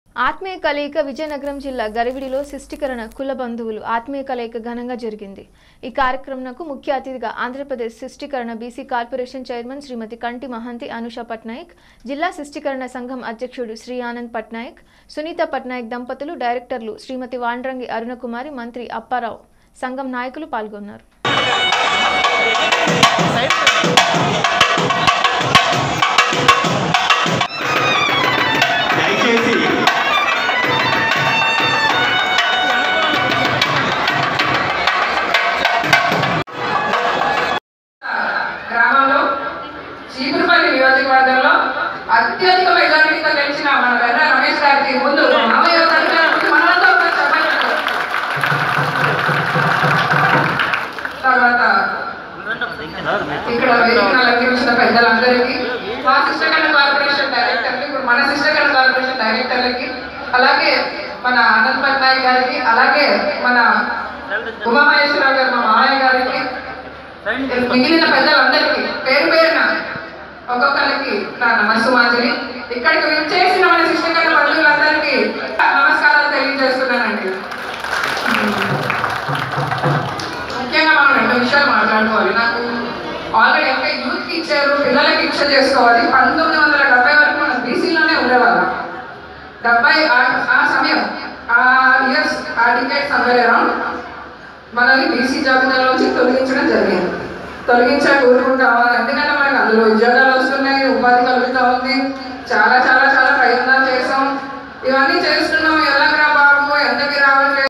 ఆత్మీయ కలయిక విజయనగరం జిల్లా గరివిడిలో శిష్టీకరణ కుల బంధువులు ఆత్మీయ కలయిక ఘనంగా జరిగింది ఈ కార్యక్రమంకు ముఖ్య అతిథిగా ఆంధ్రప్రదేశ్ శిష్టీకరణ బీసీ కార్పొరేషన్ చైర్మన్ శ్రీమతి కంటి మహంతి అనుష పట్నాయక్ జిల్లా శిష్టీకరణ సంఘం అధ్యక్షుడు శ్రీ ఆనంద్ పట్నాయక్ సునీత పట్నాయక్ దంపతులు డైరెక్టర్లు శ్రీమతి వాండ్రంగి అరుణకుమారి మంత్రి అప్పారావు సంఘం నాయకులు పాల్గొన్నారు దయచేసి గ్రామంలో చీపురుపల్లి నియోజకవర్గంలో అత్యధిక మెజారిటీతో గెలిచిన మన వెర్ర రమేష్ గారికి ముందు మా మామయ్య గారికి ముందు మనంతా ఒకసారి చెప్పండి. తర్వాత ఇక్కడ వేదికను అలంకరించిన పెద్దలందరికీ మా శిష్టకరణ కార్పొరేషన్ డైరెక్టర్లు ఇప్పుడు మన శిష్టకరణ కార్పొరేషన్ డైరెక్టర్లకి అలాగే మన ఆనంద్ పట్నాయక్ గారికి అలాగే మన ఉమామహేశ్వరరావు గారు మా మామయ్య గారికి మిగిలిన పెద్దలందరికీ పేరు పేరున ఒక్కొక్కరికి నా నమస్సుమాంజలి ఇక్కడికి విచ్చేసిన మన శిష్టకరణ బంధువులందరికీ నమస్కారాలు తెలియజేస్తున్నానండి ముఖ్యంగా మనం రెండు విషయాలు మాట్లాడుకోవాలి నాకు ఆల్రెడీ ఇంకా యూత్కి ఇచ్చారు పిల్లలకి ఇచ్చ చేసుకోవాలి పంతొమ్మిది వందల డెబ్బై వరకు మనం బీసీలోనే ఉండేవాళ్ళం డెబ్బై ఆ- ఆ సమయం ఆ ఇయర్స్ ఆ డికేట్ సమ్వేర్ అరౌండ్ మనల్ని బీసీ జాబితాలోంచి తొలగించడం జరిగింది తొలగించా కోరుకుంటాము ఎందుకంటే మనకి అందులో ఉద్యోగాలు వస్తున్నాయి ఉపాధి కలుగుతూ ఉంది చాలా చాలా చాలా ప్రయత్నాలు చేసాం ఇవన్నీ చేస్తూ